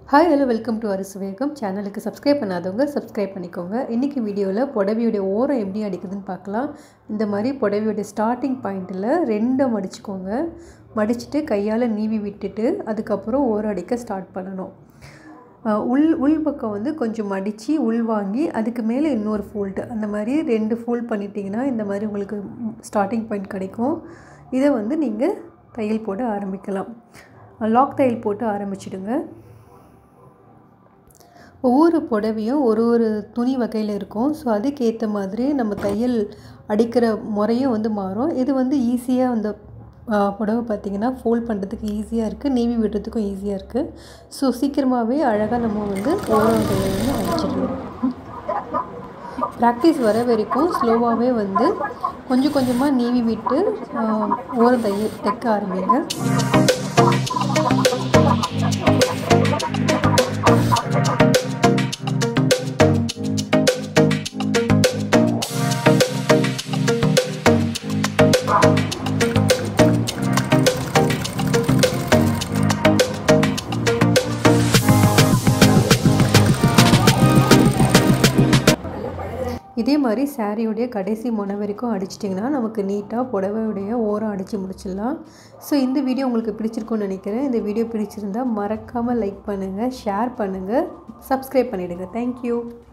hi hello welcome to அரிசி வேகம் சேனலுக்கு சப்ஸ்கிரைப் பண்ணாதவங்க சப்ஸ்கிரைப் பண்ணிக்கோங்க இன்றைக்கி வீடியோவில் புடவையுடைய ஓரம் எப்படி அடிக்குதுன்னு பார்க்கலாம் இந்த மாதிரி புடவையுடைய ஸ்டார்டிங் பாயிண்ட்டில் ரெண்டை மடிச்சுக்கோங்க மடிச்சுட்டு கையால் நீவி விட்டுட்டு அதுக்கப்புறம் ஓரம் அடிக்க ஸ்டார்ட் பண்ணணும் அஹ் உள் உள் பக்கம் வந்து கொஞ்சம் மடித்து உள் வாங்கி அதுக்கு மேலே இன்னொரு ஃபோல்டு அந்த மாதிரி ரெண்டு ஃபோல்ட் பண்ணிட்டீங்கன்னா இந்த மாதிரி உங்களுக்கு ஸ்டார்டிங் பாயிண்ட் கிடைக்கும் இதை வந்து நீங்கள் தையல் போட ஆரம்பிக்கலாம் லாக் தையல் போட்டு ஆரம்பிச்சிடுங்க ஒவ்வொரு புடவையும் ஒரு ஒரு துணி வகையில் இருக்கும் ஸோ அதுக்கேற்ற மாதிரி நம்ம தையல் அடிக்கிற முறையும் வந்து மாறும் இது வந்து ஈஸியாக அந்த புடவை பார்த்திங்கன்னா ஃபோல்ட் பண்ணுறதுக்கு ஈஸியாக இருக்குது நீவி விடுறதுக்கும் ஈஸியாக இருக்குது ஸோ சீக்கிரமாகவே அழகாக நம்ம வந்து ஓரம் தையல் வந்து அடிச்சிடலாம் ப்ராக்டிஸ் வர வரைக்கும் ஸ்லோவாகவே வந்து கொஞ்சம் கொஞ்சமாக நீவி விட்டு ஓரம் தைய தைக்க ஆரம்பிங்க இதே மாதிரி சாரியுடைய கடைசி முனை வரைக்கும் அடிச்சிட்டிங்கன்னா நமக்கு நீட்டாக புடவையுடைய ஓரம் அடித்து முடிச்சிடலாம் ஸோ இந்த வீடியோ உங்களுக்கு பிடிச்சிருக்கும்னு நினைக்கிறேன் இந்த வீடியோ பிடிச்சிருந்தா மறக்காமல் லைக் பண்ணுங்கள் ஷேர் பண்ணுங்கள் சப்ஸ்கிரைப் பண்ணிவிடுங்க தேங்க்யூ